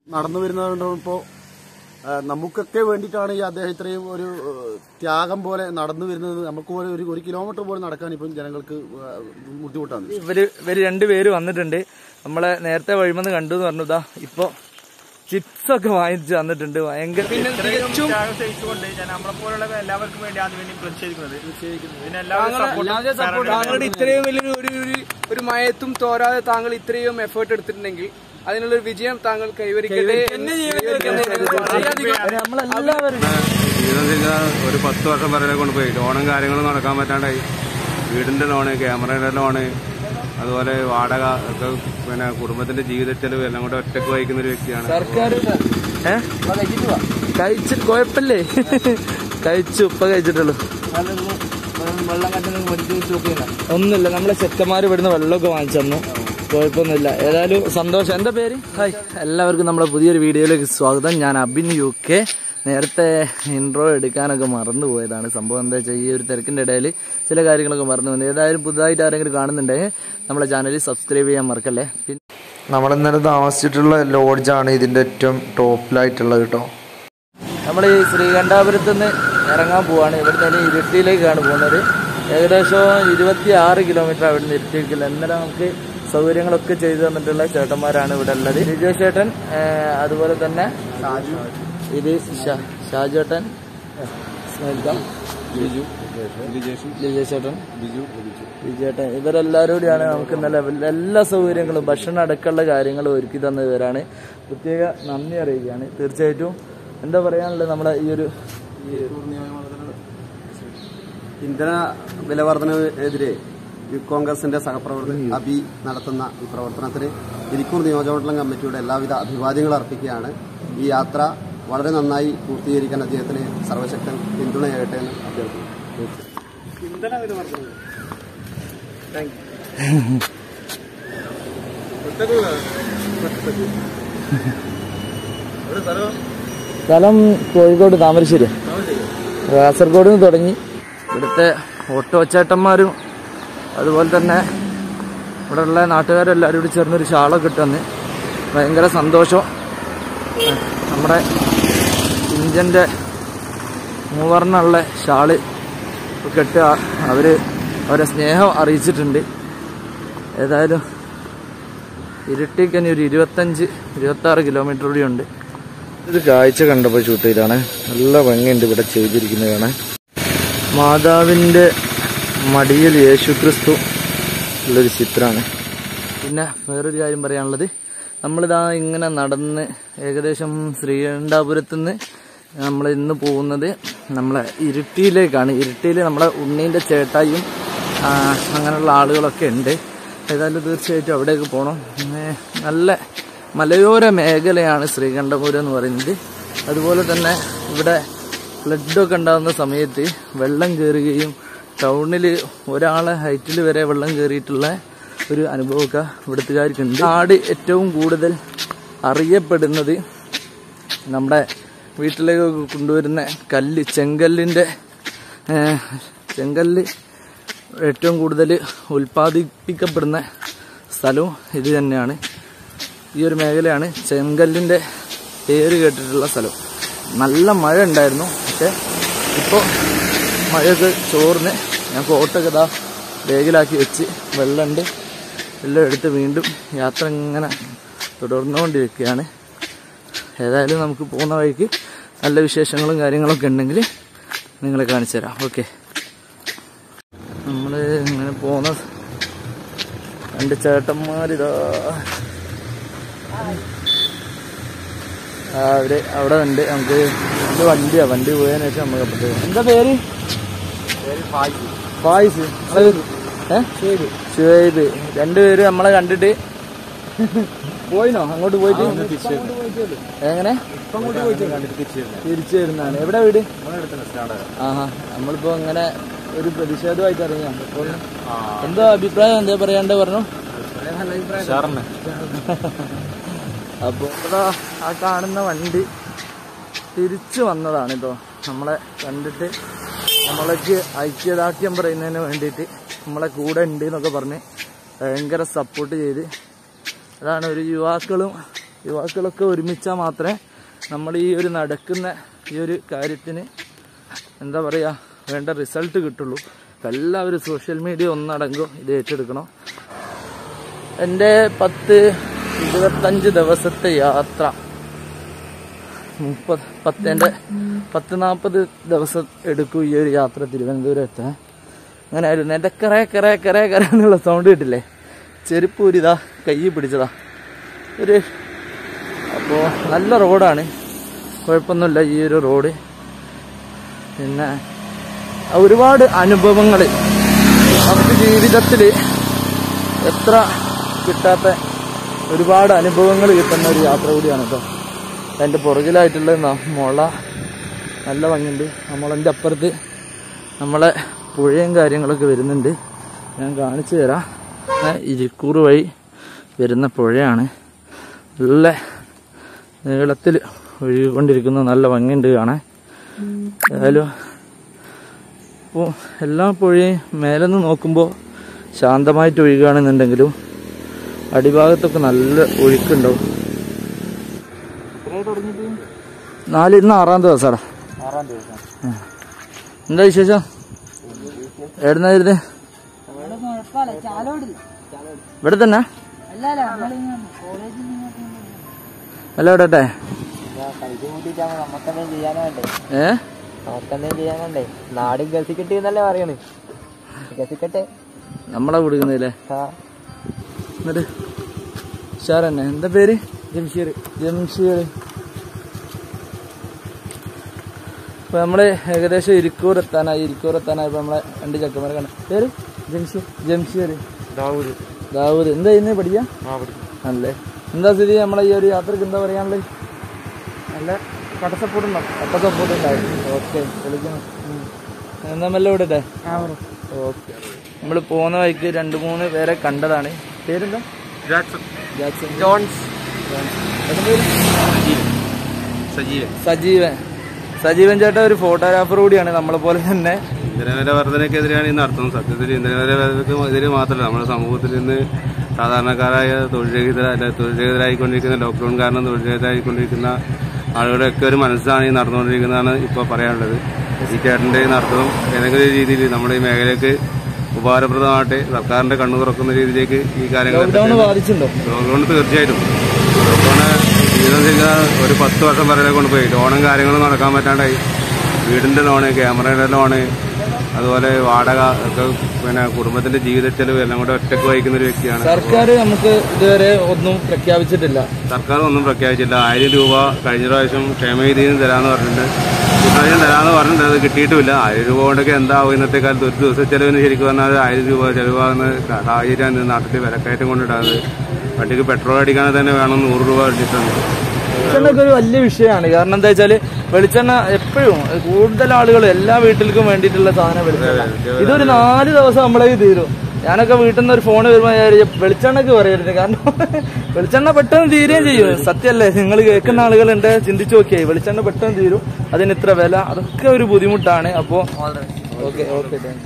നടന്നു വരുന്നതുകൊണ്ടിപ്പോൾ നമുക്കൊക്കെ വേണ്ടിയിട്ടാണ് ഈ അദ്ദേഹം ഇത്രയും ഒരു ഏഹ്, ത്യാഗം പോലെ നടന്നു വരുന്നത് നമുക്ക് പോലെ ഒരു ഒരു കിലോമീറ്റർ പോലും നടക്കാൻ ഇപ്പം ജനങ്ങൾക്ക് ഏഹ്, ബുദ്ധിമുട്ടാണ് ഇവര് ഇവര് രണ്ടുപേര് വന്നിട്ടുണ്ട് നമ്മളെ നേരത്തെ വഴിമെന്ന് കണ്ടു എന്ന് പറഞ്ഞു ഇതാ ഇപ്പൊ ചിപ്സ് ഒക്കെ വാങ്ങിച്ച് തന്നിട്ടുണ്ട് ഭയങ്കര സഹിച്ചുകൊണ്ട് ഞാൻ നമ്മളെ പോലുള്ള എല്ലാവർക്കും വേണ്ടി ആദ്യം വേണ്ടി പ്രതിഷേധിക്കുന്നത് ഇതിന് എല്ലാവരും support താങ്കളുടെ ഇത്രയും വലിയൊരു ഒരു ഒരു- ഒരു മയത്തും തോരാതെ താങ്കൾ ഇത്രയും എഫേർട്ട് എടുത്തിട്ടുണ്ടെങ്കിൽ അതിനുള്ള ഒരു വിജയം താങ്കൾ കൈവരിക്കട്ടെ നമ്മളെല്ലാവരും ജീവിതം ചെയ്താൽ ഒരു പത്ത് വർഷം വരെ കൊണ്ടുപോയി ലോണും കാര്യങ്ങളും നടക്കാൻ പറ്റാണ്ടായി വീടിന്റെ ലോണ് ക്യാമറയുടെ ലോണ് അതുപോലെ വാടക ഒക്കെ പിന്നെ കുടുംബത്തിന്റെ ജീവിത ചെലവ് എല്ലാം കൂടെ ഒറ്റക്ക് വഹിക്കുന്ന ഒരു വ്യക്തിയാണ് സർക്കാർ ഏ കഴിച്ചിട്ട് കുഴപ്പല്ലേ കഴിച്ചു ഇപ്പൊ കഴിച്ചിട്ടുള്ളൂ ഒന്നുമില്ല നമ്മളെ ചെക്കന്മാർ ഇവിടുന്ന് വെള്ളമൊക്കെ വാങ്ങിച്ചു തന്നു കുഴപ്പമൊന്നുമില്ല ഏതായാലും സന്തോഷം എന്താ പേര് ഹായ് എല്ലാവർക്കും നമ്മുടെ പുതിയൊരു വീഡിയോയിലേക്ക് സ്വാഗതം ഞാൻ അബിൻ യു കെ നേരത്തെ ഇൻട്രോ എടുക്കാനൊക്കെ മറന്നു പോയതാണ് സംഭവം എന്താ വെച്ചാൽ ഈ ഒരു തിരക്കിന്റെ ഇടയിൽ ചില കാര്യങ്ങളൊക്കെ മറന്നു പോകുന്നത് ഏതായാലും പുതുതായിട്ട് ആരെങ്കിലും കാണുന്നുണ്ടെങ്കിൽ നമ്മളെ ചാനൽ സബ്സ്ക്രൈബ് ചെയ്യാൻ മറക്കല്ലേ പിന്നെ നമ്മൾ ഇന്നലെ താമസിച്ചിട്ടുള്ള ലോഡ്ജാണ് ഇതിന്റെ ഏറ്റവും ടോപ്പിലായിട്ടുള്ളത് കേട്ടോ നമ്മൾ ഈ ശ്രീകണ്ഠാപുരത്ത് നിന്ന് ഇറങ്ങാൻ പോവാണ് ഇവിടുന്ന് ഇനി ഇരിട്ടിയിലേക്കാണ് പോകുന്നത് ഏകദേശം ഇരുപത്തി ആറ് കിലോമീറ്റർ അവിടെ നിന്ന് ഇരിട്ടിയിരിക്കില്ല ഇന്നലെ നമുക്ക് സൗകര്യങ്ങളൊക്കെ ചെയ്തു തന്നിട്ടുള്ള ചേട്ടന്മാരാണ് ഇവിടെ ഉള്ളത് ലിജോ ചേട്ടൻ ഏഹ്, അതുപോലെ തന്നെ ഇത് ഷാ- ഷാജേട്ടൻ സ്മൈൽക്ക, ലിജോ ചേട്ടൻ വിജയേട്ടൻ ഇവരെല്ലാവരും കൂടിയാണ് നമുക്ക് ഇന്നലെ എല്ലാ സൗകര്യങ്ങളും ഭക്ഷണം അടക്കമുള്ള കാര്യങ്ങൾ ഒരുക്കി തന്നവരാണ് പ്രത്യേക നന്ദി അറിയിക്കുകയാണ് തീർച്ചയായിട്ടും എന്താ പറയാനുള്ളത് നമ്മുടെ ഈ ഒരു ഇന്ധന വില വർധനവിനെതിരെ യൂത്ത് കോൺഗ്രസിന്റെ സഹപ്രവർത്തകൻ അബി നടത്തുന്ന ഈ പ്രവർത്തനത്തിന് ഇരിക്കൂർ നിയോജകമണ്ഡലം കമ്മിറ്റിയുടെ എല്ലാവിധ അഭിവാദ്യങ്ങൾ അർപ്പിക്കുകയാണ് ഈ യാത്ര വളരെ നന്നായി പൂർത്തീകരിക്കാൻ അദ്ദേഹത്തിന് സർവശക്തൻ പിന്തുണയാകട്ടെ എന്ന് അഭ്യർത്ഥിക്കുന്നു സ്ഥലം കോഴിക്കോട് താമരശ്ശേരി കാസർഗോഡ് നിന്ന് തുടങ്ങി ഇവിടുത്തെ ഓട്ടോ ചേട്ടന്മാരും അതുപോലെ തന്നെ ഇവിടെയുള്ള നാട്ടുകാരെല്ലാവരും കൂടി ചേർന്നൊരു ഷാളൊക്കെ ഇട്ടുവന്ന് ഭയങ്കര സന്തോഷം നമ്മുടെ ഇഞ്ചൻ്റെ മൂവർണ്ണുള്ള ഷാള് കെട്ടുക അവര് അവരെ സ്നേഹം അറിയിച്ചിട്ടുണ്ട് ഏതായാലും ഇരുട്ടിക്കനി ഒരു ഇരുപത്തഞ്ച് ഇരുപത്തി ആറ് കിലോമീറ്റർ കൂടി ഉണ്ട് ഇത് കാഴ്ച കണ്ടപ്പോൾ ഷൂട്ട് ചെയ്താണ് നല്ല ഭംഗിയുണ്ട് ഇവിടെ ചെയ്തിരിക്കുന്നത് കാണാൻ മാതാവിൻ്റെ മടിയിൽ യേശുക്രിസ്തു ഉള്ളൊരു ചിത്രമാണ് പിന്നെ വേറൊരു കാര്യം പറയാനുള്ളത് നമ്മളിതാ ഇങ്ങനെ നടന്ന് ഏകദേശം ശ്രീകണ്ഠാപുരത്ത് നിന്ന് നമ്മൾ ഇന്ന് പോകുന്നത് നമ്മളെ ഇരുട്ടിയിലേക്കാണ് ഇരുട്ടിയിൽ നമ്മളെ ഉണ്ണീൻ്റെ ചേട്ടായും ആ, അങ്ങനെയുള്ള ആളുകളൊക്കെ ഉണ്ട് ഏതായാലും തീർച്ചയായിട്ടും അവിടേക്ക് പോകണം പിന്നെ നല്ല മലയോര മേഖലയാണ് ശ്രീകണ്ഠപുരം എന്ന് പറയുന്നത് അതുപോലെ തന്നെ ഇവിടെ ഫ്ലഡൊക്കെ ഉണ്ടാകുന്ന സമയത്ത് വെള്ളം കയറുകയും ടൗണിൽ ഒരാളെ ഹൈറ്റിൽ വരെ വെള്ളം കയറിയിട്ടുള്ള ഒരു അനുഭവമൊക്കെ ഇവിടുത്തുകാർക്കുണ്ട് നാട് ഏറ്റവും കൂടുതൽ അറിയപ്പെടുന്നത് നമ്മുടെ വീട്ടിലേക്ക് കൊണ്ടുവരുന്ന കല്ല് ചെങ്കല്ലിൻ്റെ ഏഹ്, ചെങ്കല്ല് ഏറ്റവും കൂടുതൽ ഉൽപ്പാദിപ്പിക്കപ്പെടുന്ന സ്ഥലവും ഇത് തന്നെയാണ് ഈ ഒരു മേഖലയാണ് ചെങ്കല്ലിൻ്റെ പേര് കേട്ടിട്ടുള്ള സ്ഥലം നല്ല മഴ ഉണ്ടായിരുന്നു പക്ഷെ ഇപ്പോൾ മഴയൊക്കെ ചോർന്ന് ഞാൻ കോട്ടൊക്കെ ഇതാ ബാഗിലാക്കി വെച്ച് വെള്ളമുണ്ട് എല്ലാം എടുത്ത് വീണ്ടും യാത്ര ഇങ്ങനെ തുടർന്നുകൊണ്ടിരിക്കുകയാണ് ഏതായാലും നമുക്ക് പോകുന്ന വഴിക്ക് നല്ല വിശേഷങ്ങളും കാര്യങ്ങളൊക്കെ ഉണ്ടെങ്കിൽ നിങ്ങളെ കാണിച്ചു തരാം ഓക്കെ നമ്മൾ ഇങ്ങനെ പോകുന്ന രണ്ട് ചേട്ടന്മാരിതാ ആ, അവര് അവിടെ ഉണ്ട് നമുക്ക് ഇത് വണ്ടിയാ വണ്ടി പോയതിനു ശേഷം നമുക്ക് അപ്പുറത്ത് എന്താ പേര് ഫായിസ് ഏ ഷുഹൈബ് രണ്ടുപേര് നമ്മളെ കണ്ടിട്ട് പോയിനോ അങ്ങോട്ട് പോയിട്ട് എങ്ങനെ തിരിച്ചു വരുന്നതാണ് എവിടെ വീട് ആഹാ നമ്മളിപ്പോ ഇങ്ങനെ ഒരു പ്രതിഷേധമായിട്ട് ഇറങ്ങിയ എന്താ അഭിപ്രായം എന്താ പറയാണ്ട് പറഞ്ഞു അപ്പൊ ഇതാ ആ കാണുന്ന വണ്ടി തിരിച്ചു വന്നതാണ് കേട്ടോ നമ്മളെ കണ്ടിട്ട് നമ്മളേക്ക് ഐക്യദാർഢ്യം പറയുന്നതിന് വേണ്ടിയിട്ട് നമ്മളെ കൂടെ ഉണ്ട് എന്നൊക്കെ പറഞ്ഞ് ഭയങ്കര സപ്പോർട്ട് ചെയ്ത് അതാണ് ഒരു യുവാക്കളും യുവാക്കളൊക്കെ ഒരുമിച്ചാൽ മാത്രമേ നമ്മൾ ഈ ഒരു നടക്കുന്ന ഈ ഒരു കാര്യത്തിന് എന്താ പറയുക വേണ്ട റിസൾട്ട് കിട്ടുള്ളൂ അപ്പം എല്ലാവരും സോഷ്യൽ മീഡിയ ഒന്നടങ്കം ഇത് ഏറ്റെടുക്കണം എൻ്റെ പത്ത് ഇരുപത്തഞ്ച് ദിവസത്തെ യാത്ര മുപ്പത് പത്ത് എൻ്റെ പത്ത് നാൽപ്പത് ദിവസം എടുക്കും ഈ ഒരു യാത്ര തിരുവനന്തപുരം എത്താൻ അങ്ങനെ ആയിരുന്നു എൻ്റെ കറേ കറേ കറേ കറ എന്നുള്ള സൗണ്ട് കിട്ടില്ലേ ചെരുപ്പ് ഊരിതാ കൈ പിടിച്ചതാ ഒരു അപ്പോൾ നല്ല റോഡാണ് കുഴപ്പമൊന്നുമില്ല ഈ ഒരു റോഡ് പിന്നെ ഒരുപാട് അനുഭവങ്ങൾ നമുക്ക് ജീവിതത്തിൽ എത്ര കിട്ടാത്ത ഒരുപാട് അനുഭവങ്ങൾ കിട്ടുന്ന ഒരു യാത്ര കൂടിയാണ് കേട്ടോ അതിൻ്റെ പുറകിലായിട്ടുള്ള ന- മുള നല്ല ഭംഗിയുണ്ട് നമ്മളതിൻ്റെ അപ്പുറത്ത് നമ്മളെ പുഴയും കാര്യങ്ങളൊക്കെ വരുന്നുണ്ട് ഞാൻ കാണിച്ചു തരാം ഏ, ഇരിക്കൂറ് വഴി വരുന്ന പുഴയാണ് നല്ല നീളത്തിൽ ഒഴുകിക്കൊണ്ടിരിക്കുന്ന നല്ല ഭംഗിയുണ്ട് കാണാൻ ഏതായാലും ഇപ്പോൾ എല്ലാ പുഴയും മേലെ നിന്ന് നോക്കുമ്പോൾ ശാന്തമായിട്ട് ഒഴുകുകയാണെന്നുണ്ടെങ്കിലും അടിഭാഗത്തൊക്കെ നല്ല ഒഴുക്കുണ്ടാവും നാല് ഇന്ന് ആറാം ദിവസമാടാ ആറാം ദിവസം എന്താ വിശേഷം എവിടുന്ന വരുന്നത് ഇവിടെ തന്നെ അല്ല എവിടെട്ടെ പൈസ കൂട്ടിട്ടാകുമ്പോ നമുക്കെന്തെങ്കിലും ചെയ്യാനോ വേണ്ടേ ഏ നമുക്കെന്തെങ്കിലും ചെയ്യാനുണ്ടേ നാടും ഗൾഫി കിട്ടിയെന്നല്ലേ പറയണ് ഗൾഫിക്കട്ടെ നമ്മളെ കൊടുക്കുന്നില്ലേ ആ എന്നിട്ട് ഉഷാർ തന്നെ എന്താ പേര് ജംഷീർ ജംഷീർ ഇപ്പൊ നമ്മള് ഏകദേശം ഇരിക്കൂർ എത്താനായി ഇരിക്കൂർ എത്താനായി ഇപ്പൊ നമ്മളെ രണ്ട് ചക്കന്മാരെ കണ്ട പേര് ജംഷീർ ജംഷീർ ദാവൂദ് ദാവൂദ് എന്താ ഇന്ന് പഠിക്കാം അല്ലേ എന്താ സ്ഥിതി നമ്മളെ ഈ ഒരു യാത്രക്ക് എന്താ പറയാനുള്ളത് നല്ല കട്ട സപ്പോർട്ട് ഉണ്ടോ കട്ട സപ്പോർട്ട് ഉണ്ടായിരുന്നു ഓക്കെ വിളിക്കണം ഉം. എന്നാ മെല്ലെ വിടട്ടെ ഓക്കെ നമ്മൾ പോകുന്ന വഴിക്ക് രണ്ട് മൂന്ന് പേരെ കണ്ടതാണ് പേരെന്താ ജാക്സൺ ജാക്സൺ ജോൺസ് എന്താ പേര്? സജീവൻ സജീവൻ സജീവൻ ചേട്ടൻ ഒരു ഫോട്ടോഗ്രാഫർ കൂടിയാണ് നമ്മളെ പോലെ തന്നെ ഇന്ധനവില വർധനയ്ക്കെതിരെയാണ് ഈ നടത്തുന്നത് സത്യത്തിൽ ഇന്ധനവില വർധനയ്ക്ക് എതിരെ മാത്രമല്ല നമ്മുടെ സമൂഹത്തിൽ ഇന്ന് സാധാരണക്കാരായ തൊഴിൽരഹിതര അല്ല തൊഴിൽരഹിതരായിക്കൊണ്ടിരിക്കുന്ന ലോക്ക്ഡൌൺ കാരണം തൊഴിൽരഹിതരായിക്കൊണ്ടിരിക്കുന്ന ആളുകളുടെയൊക്കെ ഒരു മനസ്സാണ് ഈ നടന്നുകൊണ്ടിരിക്കുന്നതാണ് ഇപ്പോൾ പറയാനുള്ളത് ഈ ചേട്ടൻ്റെ ഈ നടത്തവും ഏതെങ്കിലും രീതിയിൽ നമ്മുടെ ഈ മേഖലയ്ക്ക് ഉപകാരപ്രദമാകട്ടെ സർക്കാരിന്റെ കണ്ണു തുറക്കുന്ന രീതിയിലേക്ക് ഈ കാര്യങ്ങൾ ലോക്ക്ഡൌൺ ബാധിച്ചിട്ടുണ്ടോ ലോക്ക്ഡൌൺ തീർച്ചയായിട്ടും ലോക്ക്ഡൌണ് ജീവിതം ശരിക്കും ഒരു പത്ത് വർഷം വരെ കൊണ്ടുപോയി ലോണും കാര്യങ്ങളും നടക്കാൻ പറ്റാണ്ടായി വീടിന്റെ ലോണ് ക്യാമറയുടെ ലോണ് അതുപോലെ വാടക ഒക്കെ പിന്നെ കുടുംബത്തിന്റെ ജീവിത ചെലവ് എല്ലാം കൂടെ ഒറ്റക്ക് വഹിക്കുന്ന ഒരു വ്യക്തിയാണ് സർക്കാർ നമുക്ക് ഇതുവരെ ഒന്നും പ്രഖ്യാപിച്ചിട്ടില്ല സർക്കാർ ഒന്നും പ്രഖ്യാപിച്ചില്ല ആയിരം രൂപ കഴിഞ്ഞ പ്രാവശ്യം ക്ഷേമനിധിയിൽ നിന്ന് തരാന്ന് പറഞ്ഞിട്ടുണ്ട് ഇപ്രാവശ്യം തരാന്ന് പറഞ്ഞിട്ടുണ്ട് അത് കിട്ടിയിട്ടുമില്ല ആയിരം രൂപ കൊണ്ടൊക്കെ എന്താവും ഇന്നത്തെ കാലത്ത് ഒരു ദിവസ ചെലവിന് ശരിക്കും പറഞ്ഞാൽ ആയിരം രൂപ ചെലവാകുന്ന സാഹചര്യമാണ് നാട്ടിൽ വിലക്കയറ്റം കൊണ്ടിട്ടാണ് വണ്ടിക്ക് പെട്രോൾ അടിക്കാൻ തന്നെ വേണം നൂറ് രൂപ അടിച്ചിട്ടുണ്ട് വെളിച്ചെണ്ണ ഒരു വലിയ വിഷയമാണ് കാരണം എന്താ വെച്ചാല് വെളിച്ചെണ്ണ എപ്പോഴും കൂടുതൽ ആളുകൾ എല്ലാ വീട്ടിലേക്കും വേണ്ടിയിട്ടുള്ള സാധനം വെളിച്ചെണ്ണ ഇതൊരു നാല് ദിവസം നമ്മളെ തീരും ഞാനൊക്കെ വീട്ടിൽ നിന്ന് ഒരു ഫോൺ വരുമ്പോൾ ഞാൻ വിചാരിച്ചു, വെളിച്ചെണ്ണക്ക് പറയരുത് കാരണം വെളിച്ചെണ്ണ പെട്ടെന്ന് തീരുകയും ചെയ്യും സത്യമല്ലേ നിങ്ങൾ കേൾക്കുന്ന ആളുകളുണ്ട് ചിന്തിച്ചു നോക്കിയായി വെളിച്ചെണ്ണ പെട്ടെന്ന് തീരും അതിന് ഇത്ര വില അതൊക്കെ ഒരു ബുദ്ധിമുട്ടാണ് അപ്പോ ഓക്കെ ഓക്കെ താങ്ക്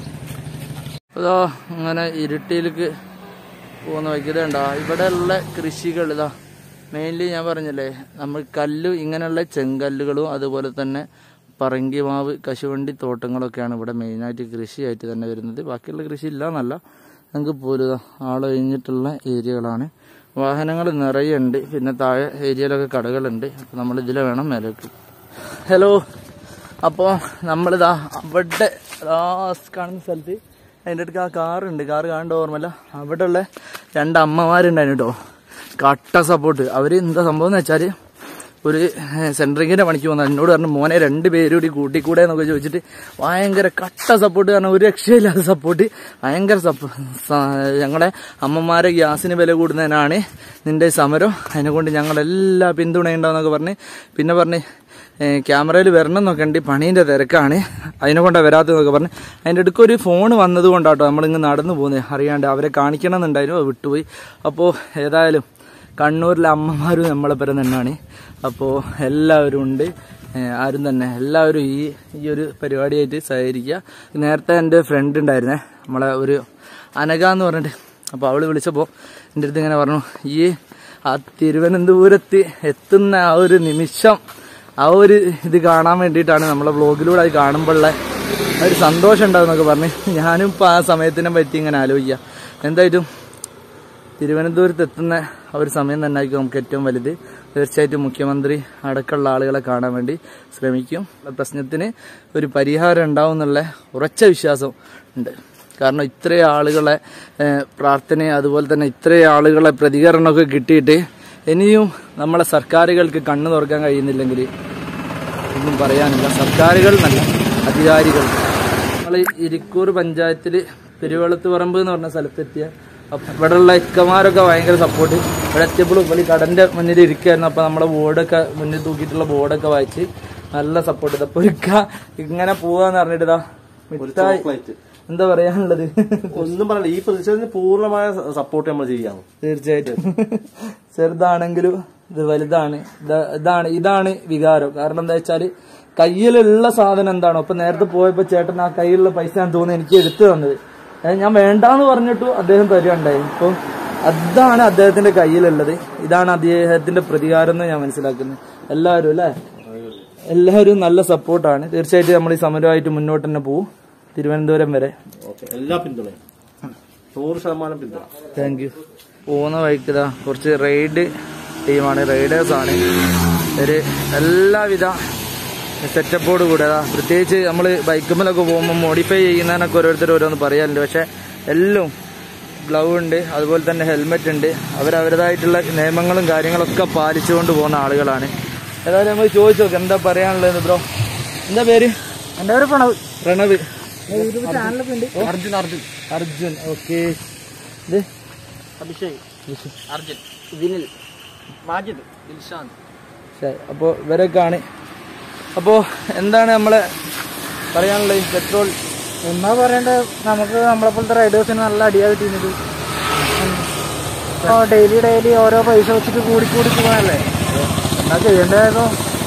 അതോ അങ്ങനെ ഇരുട്ടിയിലേക്ക് പോകുന്ന വൈകിട്ടുണ്ടോ ഇവിടെ ഉള്ള കൃഷികൾ ഇതാ മെയിൻലി ഞാൻ പറഞ്ഞല്ലേ നമ്മൾ കല്ല് ഇങ്ങനെയുള്ള ചെങ്കല്ലുകളും അതുപോലെ തന്നെ പറങ്കി മാവ് കശുവണ്ടി തോട്ടങ്ങളൊക്കെയാണ് ഇവിടെ മെയിനായിട്ട് കൃഷിയായിട്ട് തന്നെ വരുന്നത് ബാക്കിയുള്ള കൃഷി ഇല്ല എന്നല്ല നമുക്ക് പോലും ദാ ആളൊഴിഞ്ഞിട്ടുള്ള ഏരിയകളാണ് വാഹനങ്ങൾ നിറയെ ഉണ്ട് പിന്നെ താഴെ ഏരിയയിലൊക്കെ കടകളുണ്ട് അപ്പോൾ നമ്മൾ ഇതിലെ വേണം മേലേക്ക് ഹലോ അപ്പോൾ നമ്മളിതാ അവിടെ ലാസ്റ്റ് കാണുന്ന സ്ഥലത്ത് അതിൻ്റെ അടുത്ത് ആ കാറുണ്ട് കാറ് കാണേണ്ട ഓർമ്മയില്ല അവിടെ ഉള്ള രണ്ട് അമ്മമാരുണ്ടായിരുന്നു കേട്ടോ കട്ട സപ്പോർട്ട് അവർ എന്താ സംഭവം എന്ന് വെച്ചാൽ ഒരു സെൻട്രിങ്ങിൻ്റെ പണിക്ക് പോകുന്നത് എന്നോട് പറഞ്ഞു മോനെ രണ്ട് പേരും കൂടി കൂട്ടിക്കൂടെ എന്നൊക്കെ ചോദിച്ചിട്ട് ഭയങ്കര കട്ട സപ്പോർട്ട് കാരണം ഒരു രക്ഷയില്ലാത്ത സപ്പോർട്ട് ഭയങ്കര സപ്പോ ഞങ്ങളുടെ അമ്മമാരെ ഗ്യാസിന് വില കൂടുന്നതിനാണ് നിന്റെ സമരം അതിനെക്കൊണ്ട് ഞങ്ങളെല്ലാ പിന്തുണയുണ്ടാവുന്നൊക്കെ പറഞ്ഞ് പിന്നെ പറഞ്ഞ് ക്യാമറയിൽ വരണം എന്നൊക്കെ ഉണ്ട് പണീൻ്റെ തിരക്കാണ് അതിനെ കൊണ്ടാണ് വരാത്തതെന്നൊക്കെ പറഞ്ഞ് അതിൻ്റെ അടുക്ക് ഒരു ഫോൺ വന്നത് കൊണ്ടാട്ടോ നമ്മളിങ്ങ് നടന്നു പോകുന്നത് അറിയാണ്ട് അവരെ കാണിക്കണം എന്നുണ്ടായിരുന്നു അത് വിട്ടുപോയി അപ്പോൾ ഏതായാലും കണ്ണൂരിലെ അമ്മമാരും നമ്മളെ പേരം തന്നെയാണ് അപ്പോൾ എല്ലാവരും ഉണ്ട് ഏഹ് ആരും തന്നെ എല്ലാവരും ഈ ഈ ഒരു പരിപാടിയായിട്ട് സഹകരിക്കുക നേരത്തെ എൻ്റെ ഫ്രണ്ട് ഉണ്ടായിരുന്നേ നമ്മളെ ഒരു അനഘ എന്ന് പറഞ്ഞിട്ട് അപ്പോൾ അവൾ വിളിച്ചപ്പോൾ എൻ്റെ അടുത്ത് ഇങ്ങനെ പറഞ്ഞു ഈ ആ തിരുവനന്തപുരത്ത് എത്തുന്ന ആ ഒരു നിമിഷം ആ ഒരു ഇത് കാണാൻ വേണ്ടിയിട്ടാണ് നമ്മളെ വ്ലോഗിലൂടെ അത് കാണുമ്പോഴുള്ള ആ ഒരു സന്തോഷം ഉണ്ടാവും എന്നൊക്കെ പറഞ്ഞ് ഞാനും ഇപ്പോൾ ആ സമയത്തിനെ പറ്റി ഇങ്ങനെ ആലോചിക്കുക എന്തായിട്ടും തിരുവനന്തപുരത്ത് എത്തുന്ന ആ ഒരു സമയം തന്നെ ആയിരിക്കും നമുക്ക് ഏറ്റവും വലുത് തീർച്ചയായിട്ടും മുഖ്യമന്ത്രി അടക്കമുള്ള ആളുകളെ കാണാൻ വേണ്ടി ശ്രമിക്കും ആ പ്രശ്നത്തിന് ഒരു പരിഹാരം ഉണ്ടാവും എന്നുള്ള ഉറച്ച വിശ്വാസം ഉണ്ട് കാരണം ഇത്രയും ആളുകളെ ഏഹ്, പ്രാർത്ഥനയും അതുപോലെ തന്നെ ഇത്രയും ആളുകളെ പ്രതികരണമൊക്കെ കിട്ടിയിട്ട് ഇനിയും നമ്മളെ സർക്കാരുകൾക്ക് കണ്ണു തുറക്കാൻ കഴിയുന്നില്ലെങ്കിൽ ഒന്നും പറയാനില്ല സർക്കാരുകൾ നല്ല അധികാരികൾ നമ്മൾ ഇരിക്കൂർ പഞ്ചായത്തിൽ പെരുവെളുത്ത് പറമ്പ് എന്ന് പറഞ്ഞ സ്ഥലത്തെത്തിയ അപ്പൊ ഇവിടെയുള്ള ഇക്കമാരൊക്കെ ഭയങ്കര സപ്പോർട്ട് ഇവിടെ എത്തിയപ്പോഴും ഇവിടെ ഈ കടന്റെ മുന്നിൽ ഇരിക്കുകയായിരുന്നു അപ്പൊ നമ്മുടെ ബോർഡൊക്കെ മുന്നിൽ തൂക്കിയിട്ടുള്ള ബോർഡൊക്കെ വായിച്ച് നല്ല സപ്പോർട്ട് ഇതപ്പോ ഇക്ക ഇങ്ങനെ പോവാന്ന് പറഞ്ഞിട്ട് ഇതാ മിഠായി എന്താ പറയാനുള്ളത് ഒന്നും പറയണ്ട ഈ പ്രതിഷേധത്തിന് പൂർണ്ണമായ സപ്പോർട്ട് നമ്മൾ ചെയ്യാം തീർച്ചയായിട്ടും ചെറുതാണെങ്കിലും ഇത് വലുതാണ് ഇത- ഇതാണ് ഇതാണ് വികാരം കാരണം എന്താ വെച്ചാല് കയ്യിലുള്ള സാധനം എന്താണോ ഇപ്പൊ നേരത്തെ പോയപ്പോ ചേട്ടൻ ആ കയ്യിലുള്ള പൈസ ഞാൻ തോന്നുന്നു എനിക്ക് എടുത്തു തന്നത് ഏ, ഞാൻ വേണ്ടാന്ന് പറഞ്ഞിട്ടു അദ്ദേഹം തരുകയുണ്ടായി ഇപ്പൊ അതാണ് അദ്ദേഹത്തിന്റെ കയ്യിലുള്ളത് ഇതാണ് അദ്ദേഹത്തിന്റെ പ്രതികാരം എന്ന് ഞാൻ മനസ്സിലാക്കുന്നത് എല്ലാവരും അല്ലേ എല്ലാവരും നല്ല സപ്പോർട്ടാണ് തീർച്ചയായിട്ടും നമ്മൾ ഈ സമരമായിട്ട് മുന്നോട്ട് തന്നെ പോവും തിരുവനന്തപുരം വരെ ഓക്കെ എല്ലാ പിന്തുണയും നൂറ് ശതമാനം പിന്തുണ താങ്ക് യു പോകുന്ന വഴിക്ക് ഇതാ കുറച്ച് റൈഡ് ടീമാണ് റൈഡേഴ്സ് ആണ് ഒരു എല്ലാവിധ സെറ്റപ്പോട് കൂടെ അതാ പ്രത്യേകിച്ച് നമ്മൾ ബൈക്കുമ്മലൊക്കെ പോകുമ്പോൾ മോഡിഫൈ ചെയ്യുന്നതിനൊക്കെ ഓരോരുത്തർ ഓരോന്ന് പറയാറുണ്ട് പക്ഷെ എല്ലാം ഗ്ലൗ ഉണ്ട് അതുപോലെ തന്നെ ഹെൽമെറ്റ് ഉണ്ട് അവരവരുടേതായിട്ടുള്ള നിയമങ്ങളും കാര്യങ്ങളൊക്കെ പാലിച്ചുകൊണ്ട് പോകുന്ന ആളുകളാണ് ഏതായാലും നമ്മൾ ചോദിച്ചു നോക്കാം എന്താ പറയാനുള്ളത് ബ്രോ എന്താ പേര് എന്റെ ഒരു പ്രണവ് പ്രണവ് യൂട്യൂബ് ചാനലൊക്കെ ഉണ്ട് അർജുൻ അർജുൻ അർജുൻ ഓക്കെ ഇത് അഭിഷേക് അർജുൻ വിനിൽ മാജിദ് ദിൽഷാന്ത് ശരി അപ്പോൾ ഇവരൊക്കെയാണ് അപ്പോൾ എന്താണ് നമ്മളെ പറയാനുള്ളത് ഈ പെട്രോൾ എന്നാ പറയണ്ടത് നമുക്ക് നമ്മളെ പോലത്തെ റൈഡേഴ്സിന് നല്ല അടിയാ കിട്ടിയത് ഡെയിലി ഡെയിലി ഓരോ പൈസ വെച്ചിട്ട് കൂടി കൂടി പോകാനല്ലേ എന്നാ ചെയ്യേണ്ടതോ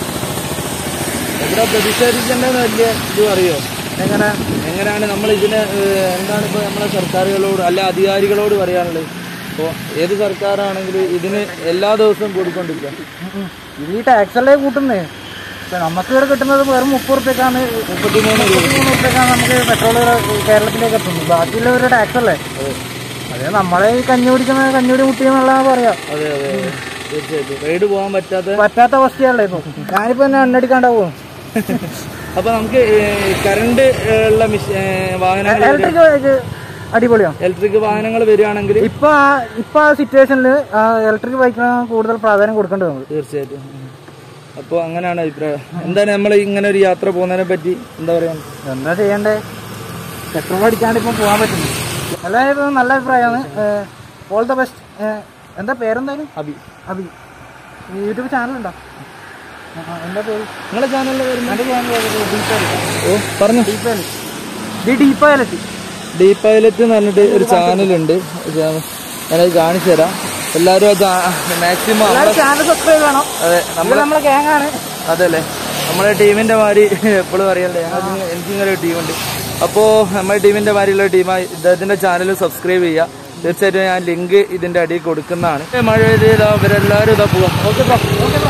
എവിടെ പ്രതിഷേധിക്കേണ്ടതെന്ന് വലിയ ഇത് അറിയോ എങ്ങനെ എങ്ങനെയാണ് നമ്മൾ ഇതിന് ഏഹ്, എന്താണ് ഇപ്പോൾ നമ്മളെ സർക്കാരുകളോട് അല്ല അധികാരികളോട് പറയാനുള്ളത് അപ്പോൾ ഏത് സർക്കാരാണെങ്കിലും ഇതിന് എല്ലാ ദിവസവും കൂടിക്കൊണ്ടിരിക്കുക ഇത് ഈ ടാക്സ് അല്ലേ കൂട്ടുന്നേ ഇപ്പൊ നമുക്ക് ഇവിടെ കിട്ടുന്നത് വെറും മുപ്പത് റുപ്യക്കാണ് മുപ്പത്തിമൂന്ന് റുപ്യക്കാണ് നമുക്ക് പെട്രോൾ കേരളത്തിലേക്ക് എത്തുന്നത് ബാക്കിയുള്ളവരുടെ ടാക്സ് അല്ലേ അതെ നമ്മളെ ഈ കഞ്ഞി കുടിക്കുന്ന കഞ്ഞൂടി മുട്ടിയെന്നുള്ള പറയാ അതെ അതെ അതെ. തീർച്ചയായിട്ടും റൈഡ് പോകാൻ പറ്റാത്ത പറ്റാത്ത അവസ്ഥയല്ലേ ഇപ്പൊ ഞാനിപ്പോ എന്നെ എണ്ണടിക്കാണ്ടാവും അപ്പോൾ നമുക്ക് കറണ്ട് ഉള്ള മിഷ- ഏഹ്, വാഹനങ്ങൾ ഇലക്ട്രിക് അടിപൊളിയാണ് ഇലക്ട്രിക് വാഹനങ്ങൾ വരികയാണെങ്കിൽ ഇപ്പൊ ആ- ഇപ്പൊ ആ സിറ്റുവേഷനിൽ ഇലക്ട്രിക് ബൈക്കിനാണ് കൂടുതൽ പ്രാധാന്യം കൊടുക്കേണ്ടി വന്നത് തീർച്ചയായിട്ടും അപ്പോൾ അങ്ങനെയാണ് അഭിപ്രായം എന്താണ് നമ്മൾ ഇങ്ങനെ ഒരു യാത്ര പോകുന്നതിനെ പറ്റി എന്താ പറയാ എന്താ ചെയ്യണ്ടേ പെട്രോൾ അടിക്കാണ്ട് ഇപ്പൊ പോകാൻ പറ്റുന്നു എല്ലാവരും നല്ല അഭിപ്രായമാണ് ഓൾ ദ ബെസ്റ്റ് എന്താ പേരെന്തായാലും അഭി അഭി യൂട്യൂബ് ചാനലുണ്ടോ ആ, ആ, എന്താ പേര് നിങ്ങളെ ചാനലിൽ വരുന്ന എന്റെ ചാനൽ ഓ പറഞ്ഞു the deep pilot D pilot എന്ന് പറഞ്ഞിട്ട് ഒരു ചാനലുണ്ട് ഞാനത് കാണിച്ചു തരാം എല്ലാവരും അത് മാക്സിമം എല്ലാവരും ചാനൽ സബ്സ്ക്രൈബ് ചെയ്യണം അതെ ഇത് നമ്മളെ നമ്മളെ ഗ്യാങ് ആണ് അതല്ലേ നമ്മളെ ടീമിന്റെ മാതിരി എപ്പോഴും അറിയണ്ടേ ഞങ്ങൾക്ക് എനിക്കിങ്ങനെ ഒരു ടീമുണ്ട് അപ്പോൾ നമ്മുടെ ടീമിന്റെ മാതിരിയുള്ള ടീമായി ഇദ്ദേഹത്തിന്റെ ചാനൽ സബ്സ്ക്രൈബ് ചെയ്യുക തീർച്ചയായിട്ടും ഞാൻ ലിങ്ക് ഇതിന്റെ അടിയിൽ കൊടുക്കുന്നതാണ് ഏ, മഴ പെയ്താ ഇവരെല്ലാവരും ഇതാ പോവാം ഓക്കെ ഓക്കെ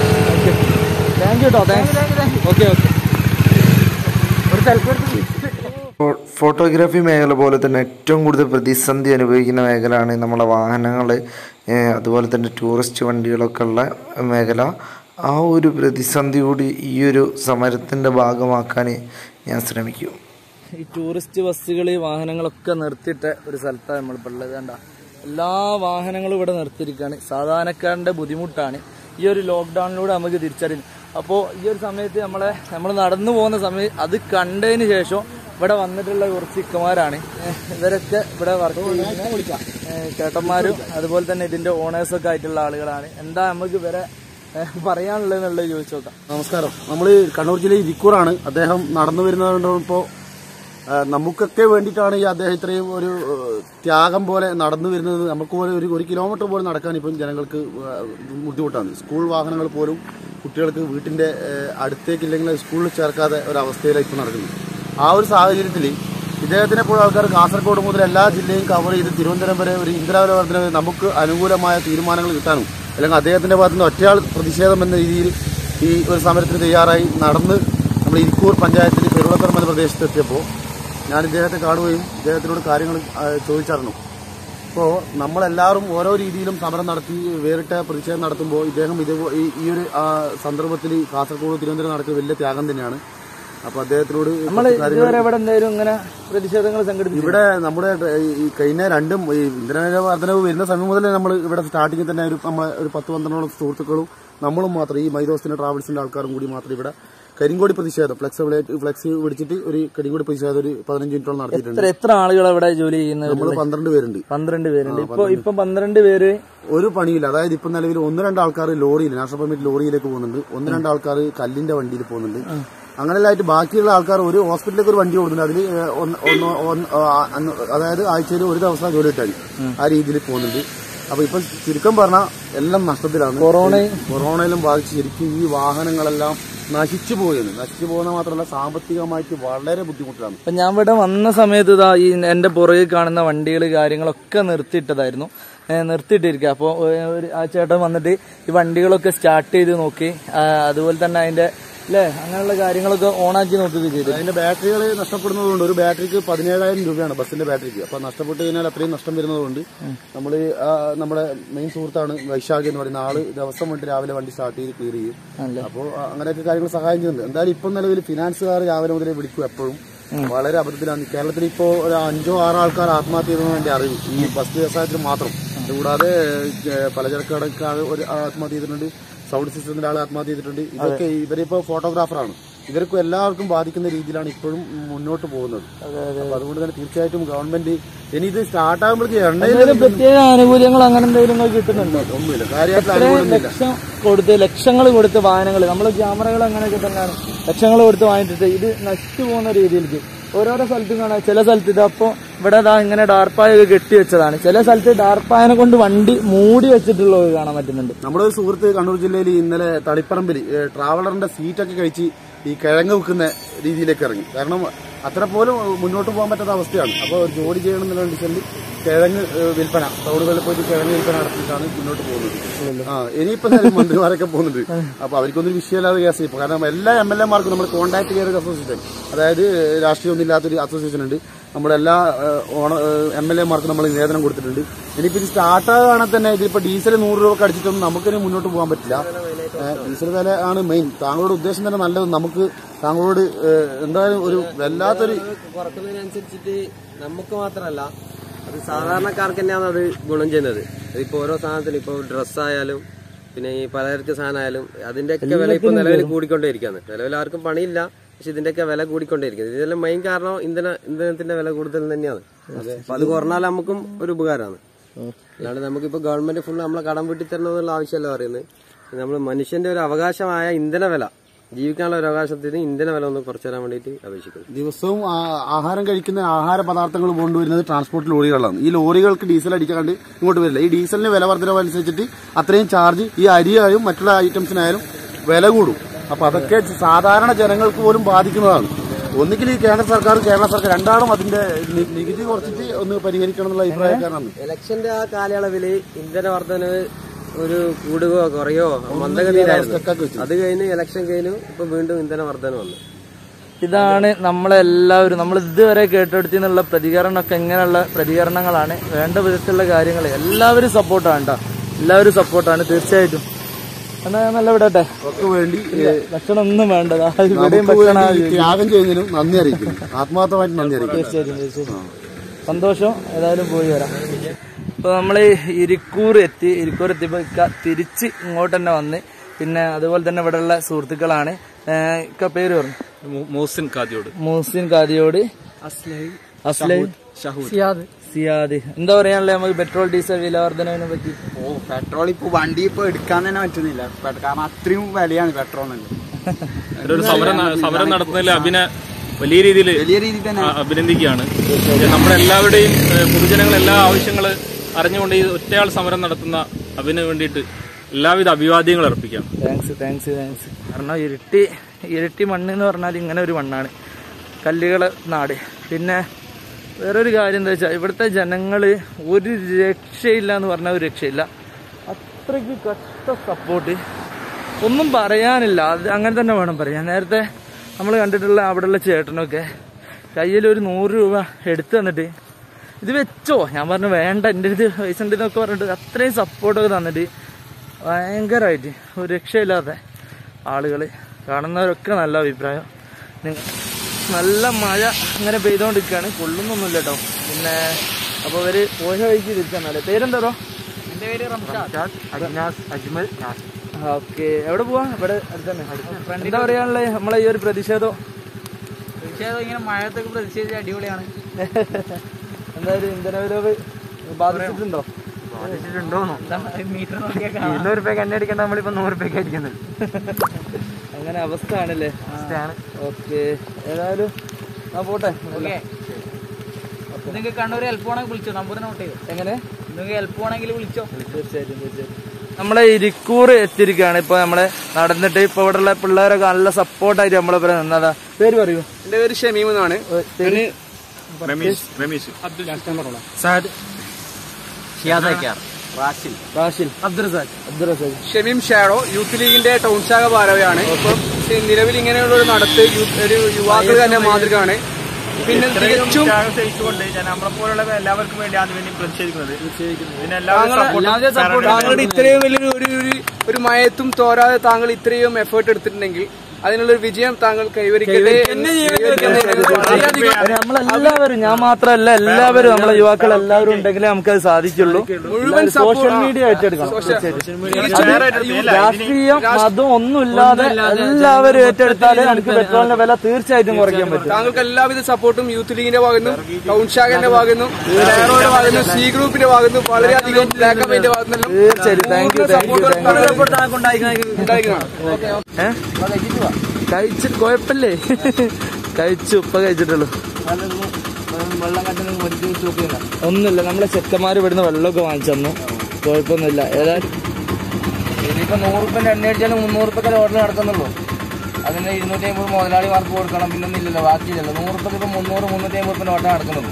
താങ്ക് യു കേട്ടോ താങ്ക്സ് ഓക്കെ ഓക്കെ ഒരു സെൽഫി എടുത്ത് ഫോ- ഫോട്ടോഗ്രാഫി മേഖല പോലെ തന്നെ ഏറ്റവും കൂടുതൽ പ്രതിസന്ധി അനുഭവിക്കുന്ന മേഖലയാണ് നമ്മളെ വാഹനങ്ങൾ അതുപോലെ തന്നെ ടൂറിസ്റ്റ് വണ്ടികളൊക്കെ ഉള്ള മേഖല ആ ഒരു പ്രതിസന്ധി കൂടി ഈ ഒരു സമരത്തിൻ്റെ ഭാഗമാക്കാൻ ഞാൻ ശ്രമിക്കും ഈ ടൂറിസ്റ്റ് ബസ്സുകൾ വാഹനങ്ങളൊക്കെ നിർത്തിയിട്ട ഒരു സ്ഥലത്താണ് നമ്മളിപ്പോൾ ഉള്ളത് കണ്ട എല്ലാ വാഹനങ്ങളും ഇവിടെ നിർത്തിയിരിക്കുകയാണ് സാധാരണക്കാരൻ്റെ ബുദ്ധിമുട്ടാണ് ഈ ഒരു ലോക്ക്ഡൗണിലൂടെ നമുക്ക് തിരിച്ചറിയും അപ്പോൾ ഈ ഒരു സമയത്ത് നമ്മളെ നമ്മൾ നടന്നു പോകുന്ന സമയത്ത് അത് കണ്ടതിന് ശേഷം ഇവിടെ വന്നിട്ടുള്ള കുറച്ച് ഇക്കമാരാണ് ഏഹ് ഇവരൊക്കെ ഇവിടെ വർക്ക് ചെയ്യുന്ന ഏഹ് ചേട്ടന്മാരും അതുപോലെ തന്നെ ഇതിന്റെ ഓണേഴ്സൊക്കെ ആയിട്ടുള്ള ആളുകളാണ് എന്താ നമുക്ക് ഇവരെ ഏഹ് പറയാനുള്ളതെന്നുള്ളത് ചോദിച്ചു നോക്കാം നമസ്കാരം നമ്മൾ കണ്ണൂർ ജില്ലയിൽ ഇരിക്കൂറാണ് അദ്ദേഹം നടന്നു വരുന്നതുകൊണ്ടിപ്പോൾ നമുക്കൊക്കെ വേണ്ടിയിട്ടാണ് ഈ അദ്ദേഹം ഇത്രയും ഒരു ഏഹ്, ത്യാഗം പോലെ നടന്നു വരുന്നത് നമുക്ക് പോലെ ഒരു ഒരു കിലോമീറ്റർ പോലും നടക്കാൻ ഇപ്പം ജനങ്ങൾക്ക് ഏഹ്, ബുദ്ധിമുട്ടാണ് സ്കൂൾ വാഹനങ്ങൾ പോലും കുട്ടികൾക്ക് വീട്ടിൻ്റെ ഏഹ്, അടുത്തേക്കില്ലെങ്കിൽ സ്കൂളിൽ ചേർക്കാതെ ഒരവസ്ഥയിലാണ് ഇപ്പോൾ നടക്കുന്നത് ആ ഒരു സാഹചര്യത്തിൽ ഇദ്ദേഹത്തിനെ പോലെ ആൾക്കാർ കാസർഗോഡ് മുതൽ എല്ലാ ജില്ലയും കവർ ചെയ്ത് തിരുവനന്തപുരം വരെ ഒരു ഇന്ദ്രാവലോകനത്തിന് നമുക്ക് അനുകൂലമായ തീരുമാനങ്ങൾ കിട്ടാനും അല്ലെങ്കിൽ അദ്ദേഹത്തിന്റെ ഭാഗത്ത് നിന്ന് ഒറ്റയാൾ പ്രതിഷേധം എന്ന രീതിയിൽ ഈ ഒരു സമരത്തിന് തയ്യാറായി നടന്ന് നമ്മൾ ഇരിക്കൂർ പഞ്ചായത്തിൽ പെരുളത്തറം എന്ന പ്രദേശത്ത് എത്തിയപ്പോൾ ഞാൻ ഇദ്ദേഹത്തെ കാണുകയും ഇദ്ദേഹത്തിനോട് കാര്യങ്ങൾ ആ, ചോദിച്ചറിഞ്ഞു അപ്പോൾ നമ്മളെല്ലാവരും ഓരോ രീതിയിലും സമരം നടത്തി വേറിട്ട പ്രതിഷേധം നടത്തുമ്പോൾ ഇദ്ദേഹം ഇത് ഈ- ഈ ഒരു ആ, സന്ദർഭത്തിൽ കാസർഗോഡ് തിരുവനന്തപുരം നടക്കുന്ന വലിയ ത്യാഗം തന്നെയാണ് അപ്പോൾ അദ്ദേഹത്തിനോട് നമ്മൾ ഇതുവരെ ഇവിടെ എന്തെങ്കിലും ഇങ്ങനെ പ്രതിഷേധങ്ങൾ സംഘടിപ്പിച്ചു ഇവിടെ നമ്മുടെ ഈ കഴിഞ്ഞ രണ്ടും ഈ ഇന്ധന വർധനവ് വരുന്ന സമയം മുതൽ നമ്മൾ ഇവിടെ സ്റ്റാർട്ടിങ്ങിൽ തന്നെ ഒരു നമ്മളെ ഒരു പത്ത് പന്ത്രണ്ടോളം സുഹൃത്തുക്കളും നമ്മളും മാത്രം ഈ മൈദോസിന്റെ ട്രാവൽസിന്റെ ആൾക്കാരും കൂടി മാത്രം ഇവിടെ കരിങ്കോടി പ്രതിഷേധം ഫ്ലെക്സ് ഫ്ലെക്സ് പിടിച്ചിട്ട് ഒരു കരിങ്കോടി പ്രതിഷേധം ഒരു പതിനഞ്ച് മിനിറ്റോളം നടത്തിയിട്ടുണ്ട് എത്ര എത്ര ആളുകൾ അവിടെ ജോലി ചെയ്യുന്നത് നമ്മൾ പന്ത്രണ്ട് പേരുണ്ട് പന്ത്രണ്ട് പേരുണ്ട് ഇപ്പൊ ഇപ്പൊ പന്ത്രണ്ട് പേര് ഒരു പണിയില്ല അതായത് ഇപ്പം നിലവിൽ ഒന്ന് രണ്ട് ആൾക്കാർ ലോറിയിൽ നാഷണൽ പെർമിറ്റ് ലോറിയിലേക്ക് പോകുന്നുണ്ട് ഒന്ന് രണ്ട് ആൾക്കാർ കല്ലിന്റെ വണ്ടിയിൽ പോകുന്നുണ്ട് അങ്ങനെല്ലായിട്ട് ബാക്കിയുള്ള ആൾക്കാർ ഒരു ഹോസ്പിറ്റലിലേക്ക് ഒരു വണ്ടി കൊടുക്കുന്നുണ്ട് അതിൽ ഒന്ന് ഒന്ന് ഒന്ന് ആ, അന്ന് അതായത് ആഴ്ചയിൽ ഒരു ദിവസം ജോലി കിട്ടാൻ ആ രീതിയിൽ പോകുന്നുണ്ട് അപ്പൊ ഇപ്പം ചുരുക്കം പറഞ്ഞാൽ എല്ലാം നഷ്ടത്തിലാണ് കൊറോണ കൊറോണയിലും ബാധിച്ച് ശരിക്കും ഈ വാഹനങ്ങളെല്ലാം നശിച്ചു പോയെന്ന് നശിച്ചു പോകുന്ന മാത്രമല്ല സാമ്പത്തികമായിട്ട് വളരെ ബുദ്ധിമുട്ടിലാണ് അപ്പൊ ഞാൻ ഇവിടെ വന്ന സമയത്ത് ഇതാ ഈ എന്റെ പുറകിൽ കാണുന്ന വണ്ടികൾ കാര്യങ്ങളൊക്കെ നിർത്തിയിട്ടതായിരുന്നു ഏഹ് നിർത്തിയിട്ടിരിക്കുക അപ്പോൾ ഒരു ആ ചേട്ടൻ വന്നിട്ട് ഈ വണ്ടികളൊക്കെ സ്റ്റാർട്ട് ചെയ്ത് നോക്കി ആ, അതുപോലെ തന്നെ അതിന്റെ അല്ലേ അങ്ങനെയുള്ള കാര്യങ്ങളൊക്കെ ഓണാക്കി നോക്കുകയൊക്കെ ചെയ്തു അതിന്റെ ബാറ്ററികൾ നഷ്ടപ്പെടുന്നതുകൊണ്ട് ഒരു ബാറ്ററിക്ക് പതിനേഴായിരം രൂപയാണ് ബസ്സിന്റെ ബാറ്ററിക്ക് അപ്പൊ നഷ്ടപ്പെട്ട് കഴിഞ്ഞാൽ അത്രയും നഷ്ടം വരുന്നതുകൊണ്ട് നമ്മൾ നമ്മുടെ മെയിൻ സുഹൃത്താണ് വൈശാഖ് എന്ന് പറയുന്ന ആള് ദിവസം വേണ്ടി രാവിലെ വണ്ടി സ്റ്റാർട്ട് ചെയ്ത് ക്ലിയർ ചെയ്യും അപ്പോൾ അങ്ങനെയൊക്കെ കാര്യങ്ങൾ സഹായം ചെയ്യുന്നുണ്ട് എന്തായാലും ഇപ്പം നിലവിൽ ഫിനാൻസുകാർ രാവിലെ മുതലേ വിളിക്കും എപ്പോഴും വളരെ അബദ്ധത്തിലാണ് കേരളത്തിൽ ഇപ്പോൾ ഒരു അഞ്ചോ ആറോ ആൾക്കാർ ആത്മഹത്യ ചെയ്തതിന് വേണ്ടി അറിയും ഈ ബസ് വ്യവസായത്തിൽ മാത്രം കൂടാതെ ഏഹ്, പലചരക്ക് കടക്കാർ ഒരു ആത്മഹത്യ ചെയ്തിട്ടുണ്ട് സൗണ്ട് സിസ്റ്റത്തിന്റെ ആൾ ആത്മഹത്യ ചെയ്തിട്ടുണ്ട് ഇതൊക്കെ ഇവരിപ്പോ ഫോട്ടോഗ്രാഫറാണ് ഇവർക്കും എല്ലാവർക്കും ബാധിക്കുന്ന രീതിയിലാണ് ഇപ്പോഴും മുന്നോട്ട് പോകുന്നത് അപ്പൊ അതുകൊണ്ട് തന്നെ തീർച്ചയായിട്ടും ഗവൺമെന്റ് ഇനി ഇത് സ്റ്റാർട്ട് ആകുമ്പോഴേക്ക് എണ്ണയിൽ എന്തെങ്കിലും പ്രത്യേക ആനുകൂല്യങ്ങൾ അങ്ങനെ എന്തെങ്കിലും നിങ്ങൾക്ക് കിട്ടുന്നുണ്ടോ ഒന്നുമില്ല കാര്യമായിട്ട് ഇത്രയും അനുകൂലമൊന്നുമില്ല ലക്ഷം കൊടുത്ത് ലക്ഷങ്ങൾ കൊടുത്ത് വാഹനങ്ങൾ നമ്മൾ ക്യാമറകൾ അങ്ങനെയൊക്കെ തന്നെയാണ് ലക്ഷങ്ങൾ കൊടുത്ത് വാങ്ങിച്ചിട്ട് ഇത് നശിച്ചു പോകുന്ന രീതിയിലേക്ക് ഓരോരോ സ്ഥലത്തും കാണാം ചില സ്ഥലത്ത് ഇതപ്പോ ഇവിടെ ദാ ഇങ്ങനെ ഡാർപ്പായൊക്കെ കെട്ടി വെച്ചതാണ് ചില സ്ഥലത്ത് ഡാർപ്പായനെ കൊണ്ട് വണ്ടി മൂടി വെച്ചിട്ടുള്ളത് കാണാൻ പറ്റുന്നുണ്ട് നമ്മുടെ ഒരു സുഹൃത്ത് കണ്ണൂർ ജില്ലയിൽ ഇന്നലെ തളിപ്പറമ്പിൽ ഏഹ്, ട്രാവലറിന്റെ സീറ്റൊക്കെ കഴിച്ച് ഈ കിഴങ്ങ് വെക്കുന്ന രീതിയിലേക്ക് ഇറങ്ങി കാരണം അത്ര പോലും മുന്നോട്ട് പോകാൻ പറ്റാത്ത അവസ്ഥയാണ് അപ്പോൾ ജോലി ചെയ്യണം എന്നുള്ള ഡിസൈനിൽ കിഴങ്ങ് ഏഹ്, വിൽപ്പന ടൗണുകളിൽ പോയിട്ട് കിഴങ്ങ് വിൽപ്പന നടത്തിയിട്ടാണ് മുന്നോട്ട് പോകുന്നത് ആ ഇനിയിപ്പോ എന്തായാലും മന്ത്രിമാരൊക്കെ പോകുന്നുണ്ട് അപ്പൊ അവർക്കൊന്നും വിഷയമില്ലാതെ കേസ് ഇപ്പൊ കാരണം എല്ലാ എം എൽ എമാർക്കും നമ്മൾ കോൺടാക്ട് കെയർ അസോസിയേഷൻ അതായത് രാഷ്ട്രീയമൊന്നും ഇല്ലാത്തൊരു അസോസിയേഷൻ ഉണ്ട് നമ്മുടെ എല്ലാ ഏഹ്, ഓണ എം എൽ എമാർക്കും നമ്മൾ നിവേദനം കൊടുത്തിട്ടുണ്ട് ഇനിയിപ്പോ ഇത് സ്റ്റാർട്ട് ആകുകയാണെങ്കിൽ തന്നെ ഇതിപ്പോ ഡീസൽ നൂറ് രൂപ അടിച്ചിട്ടൊന്നും നമുക്കിനി മുന്നോട്ട് പോകാൻ പറ്റില്ല ഏഹ്, ഡീസൽ വില ആണ് മെയിൻ താങ്കളുടെ ഉദ്ദേശം തന്നെ നല്ലത് നമുക്ക് താങ്കളോട് ഏഹ്, എന്തായാലും ഒരു വല്ലാത്തൊരു കുറക്കുന്നതിനനുസരിച്ചിട്ട് നമുക്ക് മാത്രമല്ല അത് സാധാരണക്കാർക്ക് തന്നെയാണ് അത് ഗുണം ചെയ്യുന്നത് ഇതിപ്പോ ഓരോ സാധനത്തിനും ഇപ്പോൾ ഡ്രസ്സായാലും പിന്നെ ഈ പലചരക്ക് സാധനമായാലും അതിന്റെയൊക്കെ വില ഇപ്പൊ നിലവിൽ കൂടിക്കൊണ്ടേയിരിക്കുകയാണ് നിലവിൽ ആർക്കും പണിയില്ല പക്ഷെ ഇതിന്റെയൊക്കെ വില കൂടിക്കൊണ്ടേയിരിക്കുന്നത് ഇതിന്റെ മെയിൻ കാരണം ഇന്ധന ഇന്ധനത്തിന്റെ വില കൂടുതൽ തന്നെയാണ് അപ്പൊ അത് കുറഞ്ഞാൽ നമുക്കും ഒരു ഉപകാരമാണ് അല്ലാണ്ട് നമുക്കിപ്പോ ഗവൺമെന്റ് ഫുള്ള് നമ്മളെ കടം വീട്ടി തരണം എന്നുള്ള ആവശ്യമല്ല പറയുന്നത് നമ്മൾ മനുഷ്യന്റെ ഒരു അവകാശമായ ഇന്ധന വില ജീവിക്കാനുള്ള ഒരു അവകാശത്തിന് ഇന്ധന വില ഒന്ന് കുറച്ചു തരാൻ വേണ്ടിയിട്ട് അപേക്ഷിക്കുന്നു ദിവസവും ആ- ആഹാരം കഴിക്കുന്ന ആഹാര പദാർത്ഥങ്ങൾ കൊണ്ടുവരുന്നത് ട്രാൻസ്പോർട്ട് ലോറികളാണ് ഈ ലോറികൾക്ക് ഡീസൽ അടിക്കാണ്ട് ഇങ്ങോട്ട് വരില്ല ഈ ഡീസലിന് വില വർധനവ് അനുസരിച്ചിട്ട് അത്രയും ചാർജ് ഈ അരിയായും മറ്റുള്ള ഐറ്റംസിനായാലും വില കൂടും അപ്പൊ അതൊക്കെ സാധാരണ ജനങ്ങൾക്ക് പോലും ബാധിക്കുന്നതാണ് ഒന്നുകിൽ ഈ കേന്ദ്ര സർക്കാർ കേരള സർക്കാർ രണ്ടാളും അതിന്റെ നി- നികുതി കുറച്ചിട്ട് ഒന്ന് പരിഹരിക്കണം എന്നുള്ള അഭിപ്രായക്കാരാണ് ഇലക്ഷന്റെ ആ കാലയളവില് ഇന്ധന വർധനവ് ഒരു കൂടുകയോ കുറയോ മന്ദഗതിയിലായിരുന്നു അത് കഴിഞ്ഞ് ഇലക്ഷൻ കഴിഞ്ഞു ഇപ്പൊ വീണ്ടും ഇന്ധന വർധന വന്നു ഇതാണ് നമ്മളെല്ലാവരും നമ്മൾ ഇതുവരെ കേട്ടെടുത്തിന്നുള്ള പ്രതികരണമൊക്കെ എങ്ങനെയുള്ള പ്രതികരണങ്ങളാണ് വേണ്ട വിധത്തിലുള്ള കാര്യങ്ങൾ എല്ലാവരും സപ്പോർട്ടാണ് കേട്ടോ എല്ലാവരും സപ്പോർട്ടാണ് തീർച്ചയായിട്ടും എന്നാ ഞാൻ നല്ല വിടട്ടെ ഒക്കെ വേണ്ടി ഭക്ഷണം ഒന്നും വേണ്ടതാ ഇവിടെയും നമുക്ക് ഭക്ഷണം വേണ്ടി ത്യാഗം ചെയ്യുന്നതിനും നന്ദി അറിയിക്കുന്നു ആത്മാർത്ഥമായിട്ട് നന്ദി അറിയിക്കുന്നു തീർച്ചയായിട്ടും തീർച്ചയായിട്ടും സന്തോഷം ഏതായാലും പോയി വരാം ഇപ്പൊ നമ്മള് ഇരിക്കൂർ എത്തി ഇരിക്കൂർ എത്തിയപ്പോ ഇക്ക തിരിച്ച് ഇങ്ങോട്ട് തന്നെ വന്ന് പിന്നെ അതുപോലെ തന്നെ ഇവിടെയുള്ള സുഹൃത്തുക്കളാണ് ഏഹ് ഇക്ക പേര് പറഞ്ഞു മോസിൻ കാദിയോട് മൂസിൻ കാദിയോട് അസ്ലൈ സിയാദ് സിയാദ് എന്താ പറയാനുള്ളത് നമുക്ക് പെട്രോൾ ഡീസൽ വില വർധനവിനെ പറ്റി ഓ പെട്രോൾ ഇപ്പൊ വണ്ടി ഇപ്പൊ എടുക്കാൻ തന്നെ പറ്റുന്നില്ല പെ- കാരണം അത്രയും വിലയാണ് പെട്രോളിന് ഒരു സമരം സമരം നടത്തുന്നതിൽ അഭിന വലിയ രീതിയിൽ വലിയ രീതിയിൽ തന്നെ അഭിനന്ദിക്കുകയാണ് നമ്മളെല്ലാവരുടെയും ഏഹ്, പൊതുജനങ്ങൾ എല്ലാ ആവശ്യങ്ങൾ അറിഞ്ഞുകൊണ്ട് ഈ ഒറ്റയാൾ സമരം നടത്തുന്ന അഭിന് വേണ്ടിയിട്ട് എല്ലാവിധ അഭിവാദ്യങ്ങൾ അർപ്പിക്കാം താങ്ക്സ് താങ്ക്സ് താങ്ക്സ് കാരണം ഇരട്ടി ഇരട്ടി മണ്ണ് എന്ന് പറഞ്ഞാൽ ഇങ്ങനെ ഒരു മണ്ണാണ് കല്ലുകളെ നാട് പിന്നെ വേറൊരു കാര്യം എന്താ വെച്ചാൽ ഇവിടുത്തെ ജനങ്ങള് ഒരു രക്ഷയില്ല എന്ന് പറഞ്ഞാൽ ഒരു രക്ഷയില്ല അത്രയ്ക്ക് കട്ട സപ്പോർട്ട് ഒന്നും പറയാനില്ല അത് അങ്ങനെ തന്നെ വേണം പറയാൻ നേരത്തെ നമ്മൾ കണ്ടിട്ടുള്ള അവിടെയുള്ള ചേട്ടനൊക്കെ കയ്യിൽ ഒരു നൂറ് രൂപ എടുത്തു തന്നിട്ട് ഇത് വെച്ചോ ഞാൻ പറഞ്ഞു വേണ്ട എൻ്റെ അടുത്ത് പൈസ ഉണ്ട് എന്നൊക്കെ പറഞ്ഞിട്ട് അത്രയും സപ്പോർട്ടൊക്കെ തന്നിട്ട് ഭയങ്കരമായിട്ട് ഒരു രക്ഷയില്ലാത്ത ആളുകൾ കാണുന്നവരൊക്കെ നല്ല അഭിപ്രായം നിങ്ങ- നല്ല മഴ ഇങ്ങനെ പെയ്തുകൊണ്ടിരിക്കുകയാണ് കൊള്ളുന്നൊന്നുമില്ല കേട്ടോ പിന്നെ അപ്പോൾ ഇവര് പോയ വഴിക്ക് തിരിച്ചാണല്ലേ പേരെന്താ എന്റെ പേര് റംഷാദ് അജ്നാസ് അജ്മൽ നാസ് ഓക്കെ എവിടെ പോവാ ഇവിടെ അടുത്ത് തന്നെ എന്താ പറയാനുള്ളത് നമ്മളെ ഈ ഒരു പ്രതിഷേധം തീർച്ചയായും ഇങ്ങനെ മഴത്തൊക്കെ പ്രതിഷേധിച്ച് അടിപൊളിയാണ് എന്തായാലും ഇന്ധനവിലവ് ബാധിച്ചിട്ടുണ്ടോ ബാധിച്ചിട്ടുണ്ടോന്നോ മീറ്റർ നോക്കിയാൽ ഇരുന്നൂറ് രൂപയ്ക്ക് എണ്ണ അടിക്കണ്ട നമ്മളിപ്പോ നൂറ് രൂപയ്ക്ക് അടിക്കുന്നത് അങ്ങനെ അവസ്ഥ ആണല്ലേ അവസ്ഥയാണ്. ഓക്കെ ഏതായാലും ആ പോട്ടെ ഓക്കെ നിങ്ങൾക്ക് കണ്ണൂർ ഹെൽപ്പ് വേണമെങ്കിൽ വിളിച്ചോ നമ്പർ നോട്ട് ചെയ്യോ എങ്ങനെ നിങ്ങൾക്ക് ഹെൽപ്പ് വേണമെങ്കിൽ വിളിച്ചോ തീർച്ചയായിട്ടും തീർച്ചയായിട്ടും നമ്മളെ ഇരിക്കൂർ എത്തിയിരിക്കുകയാണ് ഇപ്പൊ നമ്മളെ നടന്നിട്ട് ഇപ്പൊ ഇവിടെ ഉള്ള പിള്ളേരൊക്കെ നല്ല സപ്പോർട്ടായിട്ട് നമ്മളെ പേര് നിന്നതാ പേര് പറയൂ എന്റെ പേര് ഷമീം എന്നാണ് പേര് രമേശ് രമേശ് സാദ് ഷിയാസയ്ക്കാർ റാഷിൽ റാഷിൽ അബ്ദുറസാഖ് അബ്ദുറസാഖ് ഷമീം ഷാഡോ യൂത്ത് ലീഗിന്റെ ടൗൺ ശാഖ ഭാരവയാണ് ഇപ്പം നിലവിൽ ഇങ്ങനെയുള്ള ഒരു നടത്ത് യൂത്ത് ഒരു യുവാക്കൾ തന്നെ മാതൃകയാണ് പിന്നെ തികച്ചും സഹിച്ചുകൊണ്ട് നമ്മളെ പോലുള്ള എല്ലാവർക്കും വേണ്ടി ആദ്യം വേണ്ടി പ്രതിഷേധിക്കുന്നത് പിന്നെ താങ്കൾ- താങ്കളുടെ ഇത്രയും വലിയൊരു ഒരു ഒരു- ഒരു മയത്തും തോരാതെ താങ്കൾ ഇത്രയും എഫേർട്ട് എടുത്തിട്ടുണ്ടെങ്കിൽ അതിനുള്ളൊരു വിജയം താങ്കൾ കൈവരിക്കട്ടെ എന്ന് വളരെയധികം നമ്മളെല്ലാവരും ഞാൻ മാത്രമല്ല എല്ലാവരും നമ്മളെ യുവാക്കൾ എല്ലാവരും ഉണ്ടെങ്കിലേ നമുക്കത് സാധിക്കുള്ളൂ മുഴുവൻ സോഷ്യൽ support- മീഡിയ ഏറ്റെടുക്കണം സോഷ്യൽ- തീർച്ചയായിട്ടും. അത് രാഷ്ട്രീയം മതം ഒന്നുമില്ലാതെ എല്ലാവരും ഏറ്റെടുത്താലേ നമുക്ക് പെട്രോളിന്റെ വില തീർച്ചയായിട്ടും കുറയ്ക്കാൻ പറ്റും താങ്കൾക്ക് എല്ലാവിധ സപ്പോർട്ടും യൂത്ത് ലീഗിന്റെ ഭാഗത്തും ടൗൺ ശാഖന്റെ ഭാഗത്തും ഡയറോയുടെ ഭാഗത്തും സി ഗ്രൂപ്പിന്റെ ഭാഗത്തും വളരെയധികം ബ്ലാക്ക് ആൻഡ് ഭാഗത്തുനിന്നും തീർച്ചയായും താങ്ക് യു താങ്ക് യു ഉണ്ടായിരിക്കുന്നതാണ് ഏഹ് കഴിച്ച് കുഴപ്പമില്ലേ കഴിച്ചു ഇപ്പൊ കഴിച്ചിട്ടുള്ളൂ ഒന്നുമില്ല നമ്മളെ ചെക്കന്മാര് ഇവിടുന്ന് വെള്ളമൊക്കെ വാങ്ങിച്ചു തന്നു കുഴപ്പമൊന്നുമില്ല ഏതായാലും ഇനിയിപ്പോ നൂറുപ്യന്റെ എണ്ണ അടിച്ചാലും മുന്നൂറുപ്യൊക്കെ ഓർഡർ നടക്കുന്നുള്ളൂ അതിന് ഇരുന്നൂറ്റി അമ്പത് മുതലാളിമാർക്ക് കൊടുക്കണം പിന്നെ ഇല്ലല്ലോ ബാക്കിയില്ലല്ലോ നൂറുപ്യക്ക് ഇപ്പൊ മുന്നൂറ് മുന്നൂറ്റി അമ്പത് റുപ്യ ഓർഡർ നടക്കുന്നുള്ളൂ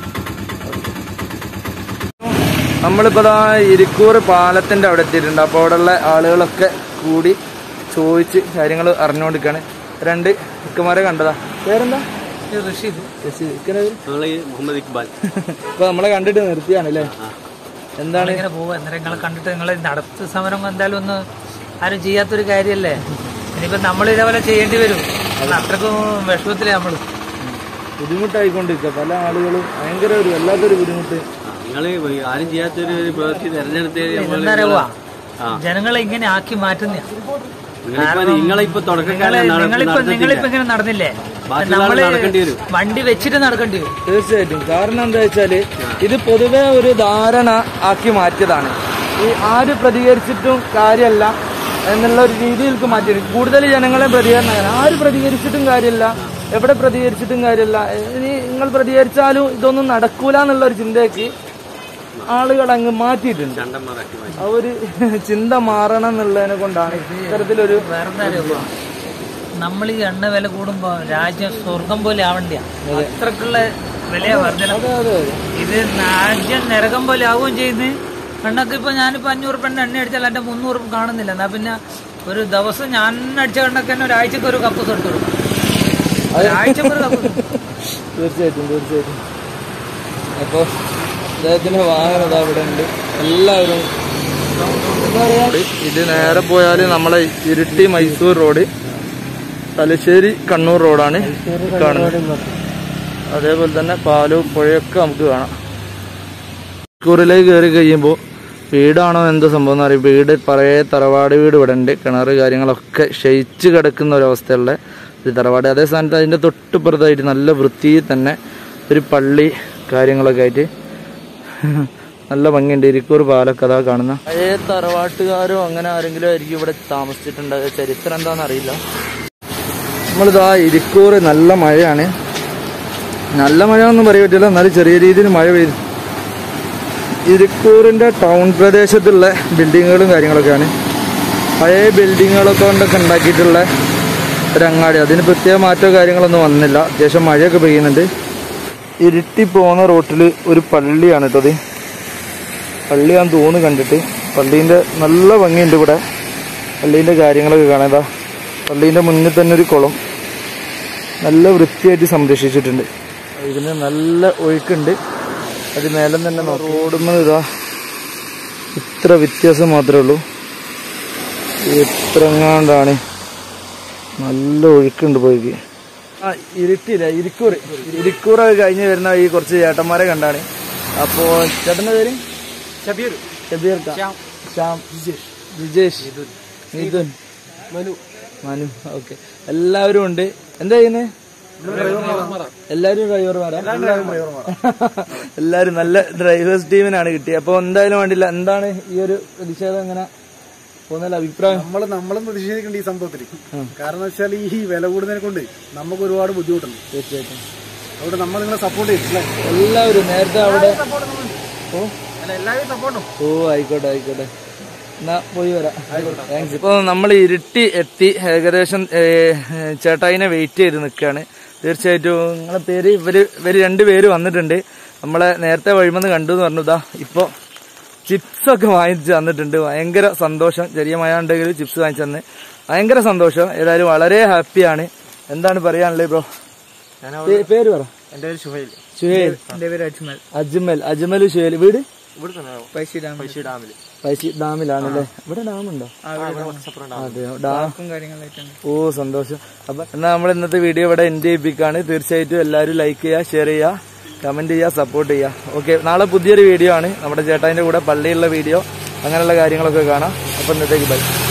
നമ്മളിപ്പോ ദാ ഇരിക്കൂർ പാലത്തിന്റെ അവിടെ എത്തിയിട്ടുണ്ട് അപ്പോൾ അവിടെയുള്ള ആളുകളൊക്കെ കൂടി ചോദിച്ച് കാര്യങ്ങൾ അറിഞ്ഞുകൊണ്ടിരിക്കുകയാണ് രണ്ട് ഇക്കമാരെ കണ്ടതാ പേരെന്താ റഷീദ് റഷീദ്. ഇക്കടെ പേര്? മുഹമ്മദ് ഇക്ബാൽ ഇപ്പൊ നമ്മളെ കണ്ടിട്ട് നിർത്തിയാണ് അല്ലേ എന്താണ് ഇങ്ങനെ പോവുക അന്നേരം നിങ്ങളെ കണ്ടിട്ട് നിങ്ങൾ നടത്ത് സമരം എന്തായാലും ഒന്ന് ആരും ചെയ്യാത്തൊരു കാര്യമല്ലേ ഇനിയിപ്പോ നമ്മൾ ഇതേപോലെ ചെയ്യേണ്ടി വരും കാരണം അത്രക്കും വിഷമത്തിലേ നമ്മള് ബുദ്ധിമുട്ടായിക്കൊണ്ടിരിക്കുക പല ആളുകളും ഭയങ്കര ഒരു വല്ലാത്തൊരു ബുദ്ധിമുട്ട് നിങ്ങൾ ആരും ചെയ്യാത്തൊരു പ്രവൃത്തി തെരഞ്ഞെടുത്ത് എന്താ അറിയുക ജനങ്ങളെ ഇങ്ങനെ ആക്കി മാറ്റുന്ന നിങ്ങളിപ്പോ തുടക്കക്കാരെ നിങ്ങളിപ്പോ നിങ്ങളിപ്പോ ഇങ്ങനെ നടന്നില്ലേ ബാക്കിയുള്ളവർ നമ്മള് നടക്കേണ്ടി വരും. വണ്ടി വെച്ചിട്ട് നടക്കേണ്ടി വരും തീർച്ചയായിട്ടും കാരണം എന്താ വെച്ചാല് ഇത് പൊതുവെ ഒരു ധാരണ ആക്കി മാറ്റിയതാണ് ഈ ആര് പ്രതികരിച്ചിട്ടും കാര്യമല്ല എന്നുള്ള ഒരു രീതിയിലേക്ക് മാറ്റി കൂടുതൽ ജനങ്ങളെ പ്രതികരണം അങ്ങനെ. ആര് പ്രതികരിച്ചിട്ടും കാര്യമില്ല എവിടെ പ്രതികരിച്ചിട്ടും കാര്യമില്ല ഇനി നിങ്ങൾ പ്രതികരിച്ചാലും ഇതൊന്നും നടക്കൂല എന്നുള്ള ഒരു ചിന്തയ്ക്ക് ആളുകൾ അങ്ങ് മാറ്റിയിട്ടുണ്ട് ആ ഒരു ചിന്ത മാറണം എന്നുള്ളതിനെ കൊണ്ടാണ് ഇത്തരത്തിലൊരു വേറെന്താ അറിയുക നമ്മൾ ഈ എണ്ണ വില കൂടുമ്പോ രാജ്യം സ്വർഗം പോലെ ആവണ്ട അത്രക്കുള്ള വിലയാ വർധന ഇത് രാജ്യം നരകം പോലെ ആവുകയും ചെയ്യുന്നു എണ്ണക്ക് ഇപ്പൊ ഞാനിപ്പോ അഞ്ഞൂറ് പെണ്ണ എണ്ണ അടിച്ചാൽ എന്റെ മുന്നൂറ് കാണുന്നില്ല എന്നാ പിന്നെ ഒരു ദിവസം ഞാൻ അടിച്ച എണ്ണക്ക് തന്നെ ഒരാഴ്ചക്ക് ഒരു കപ്പ് എടുത്തു കൊടുക്കും ഒരാഴ്ചക്ക് ഒരു കപ്പ് തീർച്ചയായിട്ടും തീർച്ചയായിട്ടും അപ്പോൾ അദ്ദേഹത്തിന്റെ വാഹനം ഇതാ ഇവിടെ ഉണ്ട് എല്ലാവരും എന്താ പറയാ? ഇത് നേരെ പോയാൽ നമ്മളെ ഇരിട്ടി മൈസൂർ റോഡ് തലശ്ശേരി കണ്ണൂർ റോഡാണ് കാണുന്നത് അതേപോലെ തന്നെ പാലും പുഴയൊക്കെ നമുക്ക് കാണാം മണിക്കൂറിലേക്ക് കയറി കഴിയുമ്പോൾ വീടാണോ എന്തോ സംഭവം എന്ന് പറയും വീട് പഴയ തറവാട് വീട് ഇവിടെ ഉണ്ട് കിണറ് കാര്യങ്ങളൊക്കെ ക്ഷയിച്ച് കിടക്കുന്ന ഒരവസ്ഥയുള്ള ഒരു തറവാട് അതേ സ്ഥാനത്ത് അതിൻ്റെ തൊട്ടുപുറത്തായിട്ട് നല്ല വൃത്തിയിൽ തന്നെ ഒരു പള്ളി കാര്യങ്ങളൊക്കെ ആയിട്ട് നല്ല ഭംഗിയുണ്ട് ഇരിക്കൂർ പാലൊക്കെ അതാ കാണുന്ന പഴയ തറവാട്ടുകാരോ അങ്ങനെ ആരെങ്കിലും ആയിരിക്കും ഇവിടെ താമസിച്ചിട്ടുണ്ടാകുക ചരിത്രം എന്താണെന്ന് അറിയില്ല നമ്മളിതാ ഇരിക്കൂർ നല്ല മഴയാണ് നല്ല മഴ ഒന്നും പറയാൻ പറ്റില്ല എന്നാലും ചെറിയ രീതിയിൽ മഴ പെയ്തു ഇരിക്കൂറിന്റെ ടൗൺ പ്രദേശത്തുള്ള ബിൽഡിങ്ങുകളും കാര്യങ്ങളൊക്കെയാണ് പഴയ ബിൽഡിങ്ങുകളൊക്കെ കൊണ്ടൊക്കെ ഉണ്ടാക്കിയിട്ടുള്ള ഒരു അങ്ങാടി അതിന് പ്രത്യേക മാറ്റമോ കാര്യങ്ങളൊന്നും വന്നില്ല അത്യാവശ്യം മഴയൊക്കെ പെയ്യുന്നുണ്ട് ഇരുട്ടി പോകുന്ന റോട്ടിൽ ഒരു പള്ളിയാണ് കേട്ടോ അത് പള്ളിയാന്ന് തോന്നുന്നു കണ്ടിട്ട് പള്ളീൻ്റെ നല്ല ഭംഗിയുണ്ട് ഇവിടെ പള്ളീൻ്റെ കാര്യങ്ങളൊക്കെ കാണാം ഇതാ പള്ളീൻ്റെ മുന്നിൽ തന്നെ ഒരു കുളം നല്ല വൃത്തിയായിട്ട് സംരക്ഷിച്ചിട്ടുണ്ട് ഇതിന് നല്ല ഒഴുക്കുണ്ട് അത് മേലെ തന്നെ റോഡുമ്പോൾ ഇതാ ഇത്ര വ്യത്യാസം മാത്രമേ ഉള്ളൂ എത്രങ്ങാണ്ടാണ് നല്ല ഒഴുക്കുണ്ട് പോയിക്ക് ആ ഇരുട്ടില്ല ഇരിക്കൂർ ഇരിക്കൂറൊക്കെ കഴിഞ്ഞ് വരുന്ന ഈ കുറച്ച് ചേട്ടന്മാരെ കണ്ടാണ് അപ്പോ ചേട്ടന്റെ പേര് ഷബീർ ഷബീർ ക. ശ്യാം വിജേഷ് മിഥുൻ മനു മനു ഓക്കെ എല്ലാവരും ഉണ്ട് എന്താ ചെയ്യുന്നത് എല്ലാരും ഡ്രൈവർമാരാ എല്ലാരും നല്ല ഡ്രൈവേഴ്സ് ടീമിനാണ് കിട്ടിയത് അപ്പൊ എന്തായാലും വേണ്ടില്ല എന്താണ് ഈ ഒരു പ്രതിഷേധം എങ്ങനെ പോകുന്നതിൽ അഭിപ്രായം നമ്മൾ നമ്മളും പ്രതിഷേധിക്കേണ്ട ഈ സംഭവത്തിൽ കാരണം വെച്ചാൽ ഈ വില കൂടുന്നതിനെ കൊണ്ട് നമുക്ക് ഒരുപാട് ബുദ്ധിമുട്ടുണ്ട് തീർച്ചയായിട്ടും അതുകൊണ്ട് നമ്മൾ നിങ്ങളെ സപ്പോർട്ട് ചെയ്യും അല്ലേ? എല്ലാവരും നേരത്തെ അവിടെ ഓ അല്ല, എല്ലാവരും സപ്പോർട്ടും ഓ ആയിക്കോട്ടെ ആയിക്കോട്ടെ എന്നാ പോയി വരാം താങ്ക്സ് ഇപ്പൊ നമ്മൾ ഇരുട്ടി എത്തി ഏകദേശം ഏ, ചേട്ടായിനെ വെയിറ്റ് ചെയ്ത് നിൽക്കുകയാണ് തീർച്ചയായിട്ടും നിങ്ങളെ പേര് ഇവര് ഇവര് രണ്ടുപേര് വന്നിട്ടുണ്ട് നമ്മളെ നേരത്തെ വഴിമെന്ന് കണ്ടു എന്ന് പറഞ്ഞു ഇതാ ഇപ്പൊ ചിപ്സ് ഒക്കെ വാങ്ങിച്ച് തന്നിട്ടുണ്ട് ഭയങ്കര സന്തോഷം ചെറിയ മഴ ഉണ്ടെങ്കിൽ ചിപ്സ് വാങ്ങിച്ചു തന്നെ ഭയങ്കര സന്തോഷം ഏതായാലും വളരെ ഹാപ്പിയാണ് എന്താണ് പറയാനുള്ളത് ബ്രോ പേര് പറ എന്റെ പേര് ഷുഹൈൽ ഷുഹേൽ എന്റെ പേര് അജ്മൽ അജ്മൽ അജ്മൽ ഷുഹേൽ വീട് ഇവിടെ തന്നെ പൈസ പൈസ ഡാമിൽ പൈസ ഡാമിലാണല്ലേ ഇവിടെ ഡാമുണ്ടോ അതെയോ ഡാം കാര്യങ്ങളായിട്ടാണ് ഓ സന്തോഷം അപ്പൊ എന്നാ നമ്മൾ ഇന്നത്തെ വീഡിയോ ഇവിടെ എൻഡ് ചെയ്യിപ്പിക്കാണ് തീർച്ചയായിട്ടും എല്ലാവരും ലൈക്ക് ചെയ്യുക ഷെയർ ചെയ്യുക കമന്റ് ചെയ്യുക സപ്പോർട്ട് ചെയ്യുക ഓക്കെ നാളെ പുതിയൊരു വീഡിയോ ആണ് നമ്മുടെ ചേട്ടായിന്റെ കൂടെ പള്ളിയുള്ള വീഡിയോ അങ്ങനെയുള്ള കാര്യങ്ങളൊക്കെ കാണാം അപ്പൊ ഇന്നത്തേക്ക് ബൈ